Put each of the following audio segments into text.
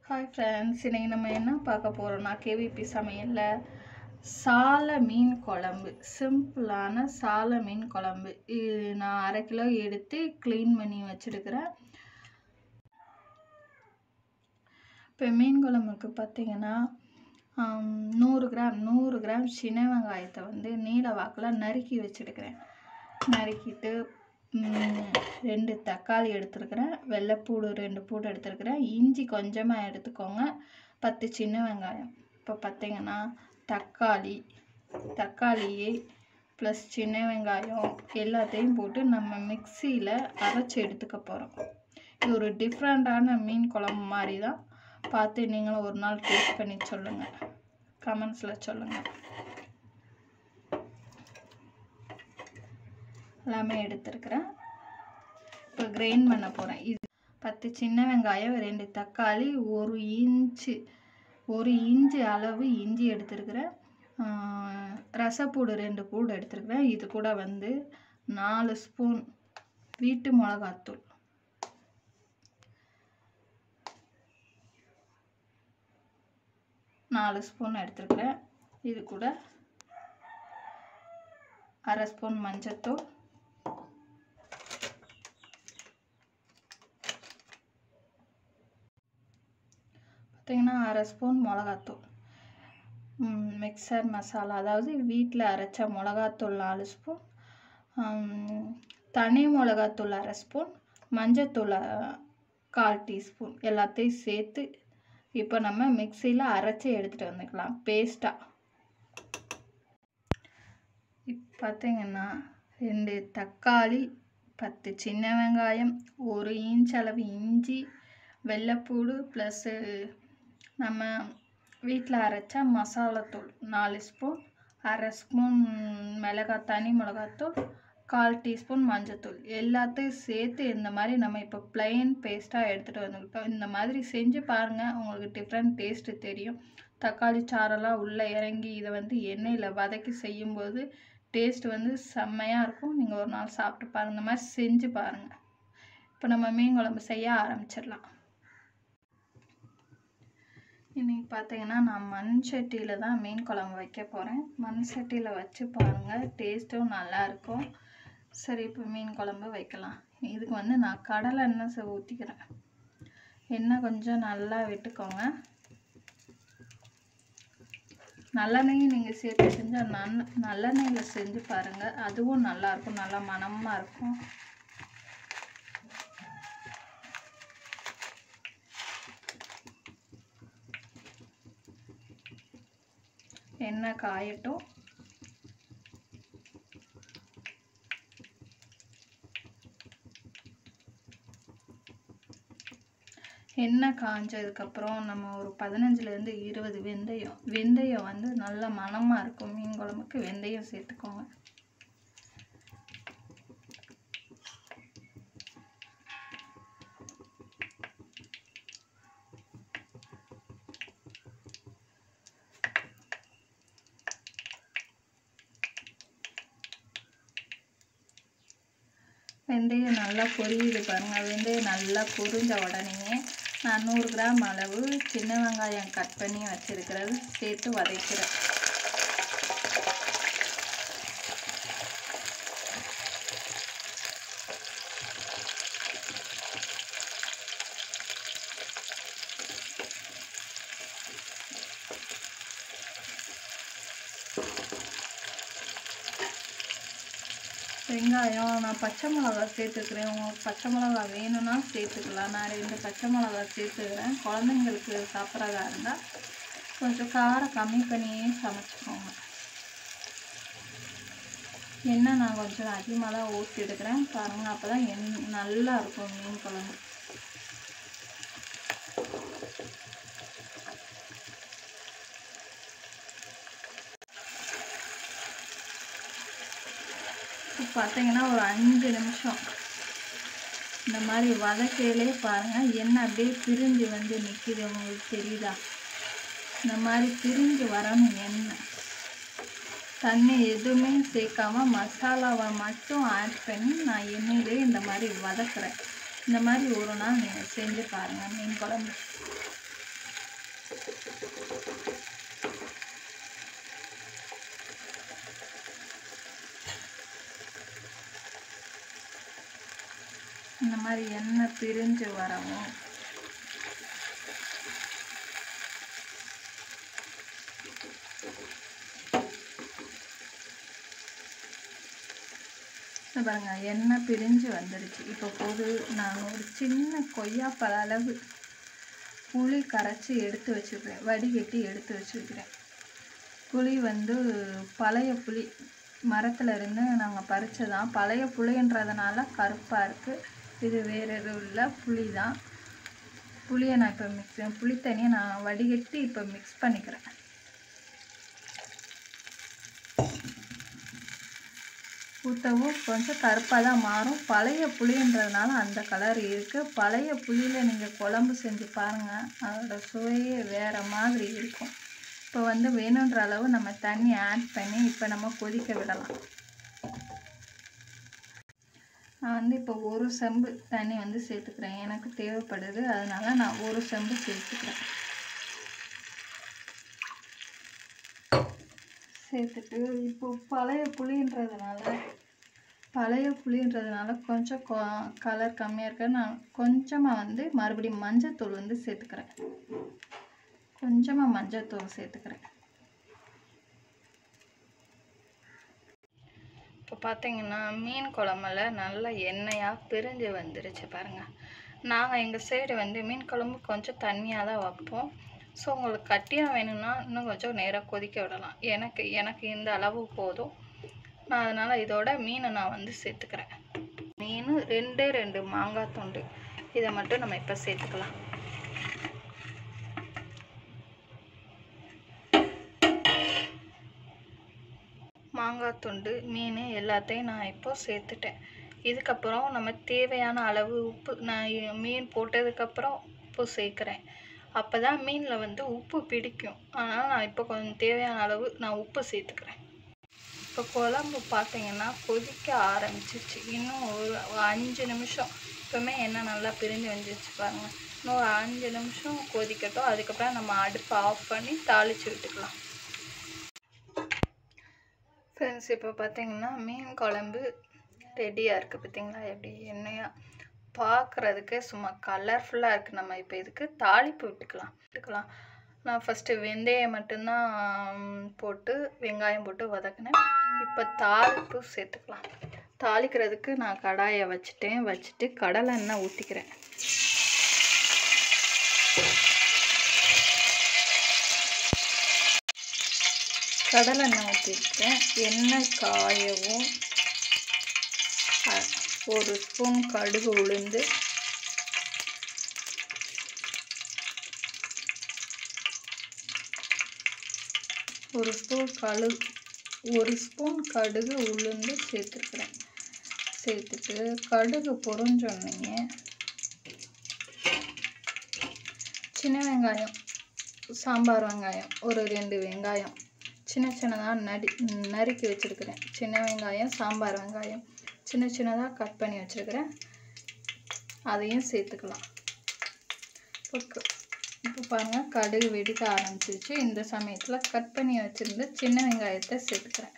hi friends இன்னைக்கு நம்ம என்ன பார்க்க போகிறோம்னா கேவிபி சமையலில் சால மீன் குழம்பு சிம்பிளான சால மீன் குழம்பு இது நான் அரை கிலோ எடுத்து க்ளீன் பண்ணி வச்சுருக்கிறேன் இப்போ மீன் குழம்புக்கு பார்த்தீங்கன்னா ஆம், நூறு கிராம் நூறு கிராம் சின்ன வெங்காயத்தை வந்து நீல வாக்கில் நறுக்கி வச்சுருக்கிறேன் நறுக்கிட்டு ம், ரெண்டு தக்காளி எடுத்துருக்கிறேன் வெள்ளைப்பூடு ரெண்டு பூடு எடுத்துருக்கிறேன் இஞ்சி கொஞ்சமாக எடுத்துக்கோங்க பத்து சின்ன வெங்காயம் இப்போ பார்த்தீங்கன்னா தக்காளி தக்காளி ப்ளஸ் சின்ன வெங்காயம் எல்லாத்தையும் போட்டு நம்ம மிக்சியில் அரைச்சி எடுத்துக்க போகிறோம் இது ஒரு டிஃப்ரெண்ட்டான மீன் குழம்பு மாதிரி தான் பார்த்து நீங்களும் ஒரு நாள் டேஸ்ட் பண்ணி சொல்லுங்கள் கமெண்ட்ஸில் சொல்லுங்கள் எல்லாமே எடுத்துருக்கிறேன் இப்போ கிரைண்ட் பண்ண போகிறேன் இது பத்து சின்ன வெங்காயம் ரெண்டு தக்காளி ஒரு இன்ச்சு ஒரு இன்ச்சு அளவு இஞ்சி எடுத்துருக்கிறேன் ஆஹ் ரசப்பூடு ரெண்டு பூடு எடுத்துருக்கிறேன் இது கூட வந்து நாலு ஸ்பூன் வீட்டு மிளகாத்தூள் நாலு ஸ்பூன் எடுத்துருக்கிறேன் இது கூட அரை ஸ்பூன் மஞ்சத்தூள் பார்த்தீங்கன்னா அரை ஸ்பூன் மிளகாத்தூள் ம், மிக்சர் மசாலா அதாவது வீட்டில் அரைச்ச மிளகாத்தூள் நாலு ஸ்பூன் ம், தனி மிளகாத்தூள் அரை ஸ்பூன் மஞ்சத்தூள் அ- கால் டீஸ்பூன் எல்லாத்தையும் சேர்த்து இப்போ நம்ம மிக்சியில் அரைச்சி எடுத்துகிட்டு வந்துக்கலாம் பேஸ்ட்டாக இப்போ பார்த்தீங்கன்னா ரெண்டு தக்காளி பத்து சின்ன வெங்காயம் ஒரு இன்ச் அளவு இஞ்சி வெள்ளைப்பூடு ப்ளஸ்ஸு நம்ம வீட்டில் அரைச்ச மசாலாத்தூள் நாலு ஸ்பூன் அரை ஸ்பூன் மிளகாய் தனி மிளகாத்தூள் கால் டீஸ்பூன் மஞ்சத்தூள் எல்லாத்தையும் சேர்த்து இந்த மாதிரி நம்ம இப்போ plain பேஸ்ட்டாக எடுத்துகிட்டு வந்துக்கிட்டோம் இந்த மாதிரி செஞ்சு பாருங்கள் உங்களுக்கு டிஃப்ரெண்ட் டேஸ்ட்டு தெரியும் தக்காளி சாரெல்லாம் உள்ளே இறங்கி இதை வந்து எண்ணெயில் வதக்கி செய்யும்போது டேஸ்ட் வந்து செம்மையாக இருக்கும் நீங்கள் ஒரு நாள் சாப்பிட்டு பாருங்கள் இந்த மாதிரி செஞ்சு பாருங்கள் இப்போ நம்ம மீன் குழம்பு செய்ய ஆரம்பிச்சிடலாம் இன்னைக்கு பார்த்தீங்கன்னா நான் மண் சட்டியில் தான் மீன் குழம்பு வைக்க போகிறேன் மண் சட்டியில் வச்சு பாருங்கள் டேஸ்ட்டும் நல்லாயிருக்கும் சரி இப்போ மீன் குழம்பு வைக்கலாம் இதுக்கு வந்து நான் கடலை எண்ணெய் செ- ஊற்றிக்கிறேன் எண்ணெய் கொஞ்சம் நல்லா விட்டுக்கோங்க நல்லெண்ணெயும் நீங்கள் சேர்த்து செஞ்சால் நன் நல்லெண்ணெயில் செஞ்சு பாருங்கள் அதுவும் நல்லாயிருக்கும் நல்லா மணமாக இருக்கும் எண்ணெய் காயட்டும் எண்ணெய் காஞ்சதுக்கப்புறம் நம்ம ஒரு பதினஞ்சுலேருந்து இருபது வெந்தயம் வெந்தயம் வந்து நல்ல மணமாக இருக்கும் மீன் குழம்புக்கு வெந்தயம் சேர்த்துக்கோங்க வெந்தயம் நல்லா பொரியுது பாருங்கள் வெந்தயம் நல்லா பொரிஞ்ச உடனே நான் நூறு கிராம் அளவு சின்ன வெங்காயம் கட் பண்ணி வச்சிருக்கிறது சேர்த்து வதக்கிறேன் வெங்காயம் நான் பச்சை மிளகா சேர்த்துக்கிறேன் உங்களுக்கு பச்சை மிளகா வேணும்னா சேர்த்துக்கலாம் நான் ரெண்டு பச்சை மிளகா சேர்த்துக்கிறேன் குழந்தைங்களுக்கு சாப்பிட்றதா இருந்தால் கொஞ்சம் காரம் கம்மி பண்ணியே சமைச்சிக்கோங்க எண்ணெய் நான் கொஞ்சம் அதிகமாக தான் ஊற்றி எடுக்கிறேன் பாருங்கள் அப்போ தான் எண் நல்லா இருக்கும் மீன் குழம்பு இப்போ பார்த்தீங்கன்னா ஒரு அஞ்சு நிமிஷம் இந்த மாதிரி வதக்கையிலே பாருங்கள் எண்ணெய் அப்படியே பிரிஞ்சு வந்து நிற்கிது உங்களுக்கு தெரியுதா இந்த மாதிரி பிரிஞ்சு வரணும் எண்ணெய் தண்ணி எதுவுமே சேர்க்காம மசாலாவை மட்டும் ஆட் பண்ணி நான் எண்ணெயிலே இந்த மாதிரி வதக்குறேன் இந்த மாதிரி ஒரு நாள் நீங்கள் செஞ்சு பாருங்கள் மீன் குழம்பு இந்த மாதிரி எண்ணெய் பிரிஞ்சு வரவும் இங்க பாருங்க எண்ணெய் பிரிஞ்சு வந்துடுச்சு இப்போ போது நான் ஒரு சின்ன கொய்யாப்பழ அளவு புளி கரைச்சி எடுத்து வச்சுருக்கிறேன் வடிகட்டி எடுத்து வச்சுருக்கிறேன் புளி வந்து பழைய புளி மரத்துல இருந்து நாங்கள் பறிச்சதான் பழைய புளின்றதுனால கருப்பாக இருக்குது இது வேற எதுவும் இல்லை புளி தான் புளியை நான் இப்போ மிக்ஸ் புளி தண்ணியை நான் வடிகட்டி இப்போ மிக்ஸ் பண்ணிக்கிறேன் ஊற்றவும் கொஞ்சம் கருப்பாக தான் மாறும் பழைய புளின்றதுனால அந்த கலர் இருக்குது பழைய புளியில் நீங்கள் குழம்பு செஞ்சு பாருங்கள் அதோட சுவையே வேறு மாதிரி இருக்கும் இப்போ வந்து வேணுன்ற அளவு நம்ம தண்ணி ஆட் பண்ணி இப்போ நம்ம கொதிக்க விடலாம் நான் வந்து இப்போ ஒரு செம்பு தண்ணி வந்து சேர்த்துக்கிறேன் எனக்கு தேவைப்படுது அதனால நான் ஒரு செம்பு சேர்த்துக்கிறேன் சேர்த்துட்டு இப்போ பழைய புளின்றதுனால பழைய புளின்றதுனால கொஞ்சம் கலர் கம்மியாக இருக்க நான் கொஞ்சமாக வந்து மறுபடியும் மஞ்சத்தூள் வந்து சேர்த்துக்கிறேன் கொஞ்சமாக மஞ்சத்தூள் சேர்த்துக்கிறேன் இப்போ பார்த்தீங்கன்னா மீன் குழம்புல நல்லா எண்ணெயாக பிரிஞ்சு வந்துருச்சு பாருங்கள் நாங்கள் எங்கள் சைடு வந்து மீன் குழம்பு கொஞ்சம் தண்ணியாக தான் வைப்போம் ஸோ உங்களுக்கு கட்டியாக வேணும்னா இன்னும் கொஞ்சம் நேரம் கொதிக்க விடலாம் எனக்கு எனக்கு இந்த அளவு போதும் நான் அதனால் இதோட மீனை நான் வந்து சேர்த்துக்கிறேன் மீன் ரெண்டே ரெண்டு மாங்காய் துண்டு இதை மட்டும் நம்ம இப்போ சேர்த்துக்கலாம் மாங்காய் துண்டு மீன் எல்லாத்தையும் நான் இப்போ சேர்த்துட்டேன் இதுக்கப்புறம் நம்ம தேவையான அளவு உப்பு நான் இ- மீன் போட்டதுக்கப்புறம் உப்பு சேர்க்குறேன் அப்போ தான் மீனில் வந்து உப்பு பிடிக்கும் அதனால் நான் இப்போ கொஞ்சம் தேவையான அளவு நான் உப்பு சேர்த்துக்கிறேன் இப்போ குழம்பு பார்த்தீங்கன்னா கொதிக்க ஆரம்பிச்சிருச்சு இன்னும் ஒரு ஒரு அஞ்சு நிமிஷம் இப்போவுமே எண்ணெய் நல்லா பிரிஞ்சு வந்துருச்சு பாருங்கள் இன்னும் ஒரு அஞ்சு நிமிஷம் கொதிக்கட்டும் அதுக்கப்புறம் நம்ம அடுப்பை ஆஃப் பண்ணி தாளித்து விட்டுக்கலாம் ஃப்ரெண்ட்ஸ் இப்போ பார்த்தீங்கன்னா மீன் குழம்பு ரெடியாக இருக்குது பார்த்தீங்களா எப்படி எண்ணெயாக பார்க்குறதுக்கு சும்மா கலர்ஃபுல்லாக இருக்குது நம்ம இப்போ இதுக்கு தாளிப்பு விட்டுக்கலாம் விட்டுக்கலாம் நான் ஃபஸ்ட்டு வெந்தயம் மட்டும்தான் ம், போட்டு வெங்காயம் போட்டு வதக்கினேன் இப்போ தாளிப்பு சேர்த்துக்கலாம் தாளிக்கிறதுக்கு நான் கடாயை வச்சுட்டேன் வச்சுட்டு கடலை எண்ணெய் ஊற்றிக்கிறேன் கடலை எண்ணெய் ஊற்றிருக்கேன் எண்ணெய் காயவும் அ- ஒரு ஸ்பூன் கடுகு உளுந்து ஒரு ஸ்பூன் கழு ஒரு ஸ்பூன் கடுகு உளுந்து சேர்த்துக்கிறேன் சேர்த்துட்டு கடுகு பொரிஞ்சோன்னே சின்ன வெங்காயம் சாம்பார் வெங்காயம் ஒரு ரெண்டு வெங்காயம் சின்ன சின்னதாக நடி நறுக்கி வச்சுருக்கிறேன் சின்ன வெங்காயம் சாம்பார் வெங்காயம் சின்ன சின்னதாக கட் பண்ணி வச்சுருக்கிறேன் அதையும் சேர்த்துக்கலாம் இப்போ க- இப்போ பாருங்கள் கடுகு வெடிக்க ஆரம்பிச்சிருச்சு இந்த சமயத்தில் கட் பண்ணி வச்சுருந்த சின்ன வெங்காயத்தை சேர்த்துக்கிறேன்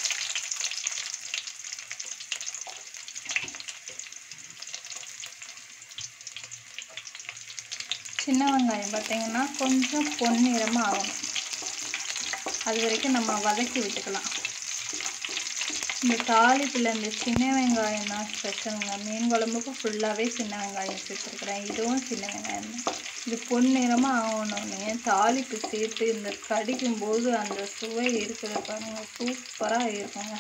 சின்ன வெங்காயம் பார்த்தீங்கன்னா கொஞ்சம் பொன்னிறமாக ஆகணும் அது வரைக்கும் நம்ம வதக்கி விட்டுக்கலாம் இந்த தாளிப்பில் இந்த சின்ன வெங்காயம் தான் ஸ்பெஷலுங்க மீன் குழம்புக்கு ஃபுல்லாகவே சின்ன வெங்காயம் சேர்த்துருக்குறேன் இதுவும் சின்ன வெங்காயம் தான் இது பொன்னிறமாக ஆகணுன்னே தாளிப்பு சேர்த்து இந்த கடிக்கும் போது அந்த சுவை இருக்குது பாருங்க சூப்பராக இருக்குங்க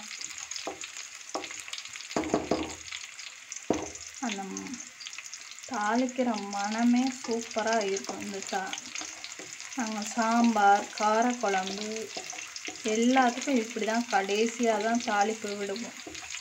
அந்த ம்- தாளிக்கிற மணமே சூப்பராக இருக்கும் இந்த சா நாங்கள் சாம்பார் காரக்குழம்பு எல்லாத்துக்கும் இப்படி தான் கடைசியாக தான் தாளிப்பு விடுவோம்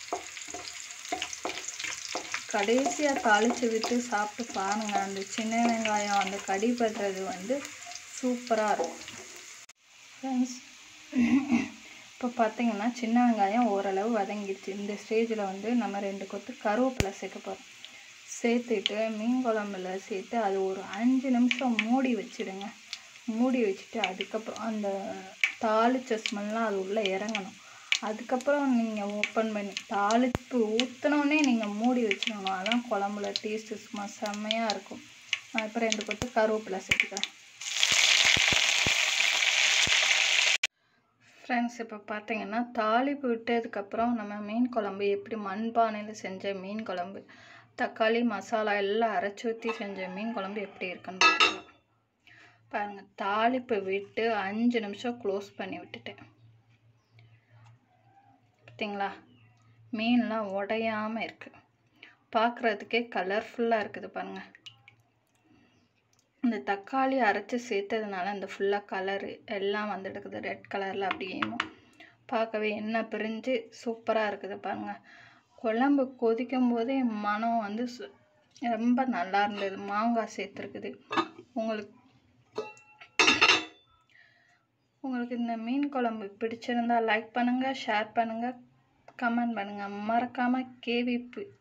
கடைசியாக தாளித்து விட்டு சாப்பிட்டு பாருங்க அந்த சின்ன வெங்காயம் அந்த கடி படுறது வந்து சூப்பராக இருக்கும் ஃப்ரெண்ட்ஸ் இப்போ பார்த்தீங்கன்னா சின்ன வெங்காயம் ஓரளவு வதங்கிடுச்சு இந்த ஸ்டேஜில் வந்து நம்ம ரெண்டு கொத்து கருவேப்பிலை சேர்க்க போகிறோம் சேர்த்துட்டு மீன் குழம்புல சேர்த்து அது ஒரு அஞ்சு நிமிஷம் மூடி வச்சிடுங்க மூடி வச்சுட்டு அதுக்கப்புறம் அந்த தாளிச்ச ஸ்மெல்லாம் அது உள்ளே இறங்கணும் அதுக்கப்புறம் நீங்கள் ஓப்பன் பண்ணி தாளிப்பு ஊற்றினோடனே நீங்கள் மூடி வச்சிடணும் அதான் குழம்புல டேஸ்ட்டு சும்மா செம்மையாக இருக்கும் நான் இப்போ ரெண்டு கொத்து கருவேப்பிலை சேர்த்துக்கிறேன் ஃப்ரெண்ட்ஸ் இப்போ பார்த்தீங்கன்னா தாளிப்பு விட்டதுக்கப்புறம் நம்ம மீன் குழம்பு எப்படி மண்பானையில் செஞ்ச மீன் குழம்பு தக்காளி மசாலா எல்லாம் அரைச்சி ஊற்றி செஞ்ச மீன் குழம்பு எப்படி இருக்குன்னு பார்த்துக்கலாம் பாருங்கள் தாளிப்பு விட்டு அஞ்சு நிமிஷம் க்ளோஸ் பண்ணி விட்டுட்டேன் பார்த்தீங்களா மீன்லாம் உடையாமல் இருக்குது பார்க்குறதுக்கே கலர்ஃபுல்லாக இருக்குது பாருங்கள் இந்த தக்காளி அரைச்சி சேர்த்ததுனால அந்த ஃபுல்லாக கலரு எல்லாம் வந்துடுக்குது ரெட் கலரில் அப்படியேவும் பார்க்கவே எண்ணெய் பிரிஞ்சு சூப்பராக இருக்குது பாருங்கள் குழம்பு கொதிக்கும் போதே மனம் வந்து சு- ரொம்ப நல்லா இருந்தது மாங்காய் சேர்த்துருக்குது உங்களுக்கு உங்களுக்கு இந்த மீன் குழம்பு பிடிச்சிருந்தா லைக் பண்ணுங்கள் ஷேர் பண்ணுங்கள் கமெண்ட் பண்ணுங்கள் மறக்காமல் கேவி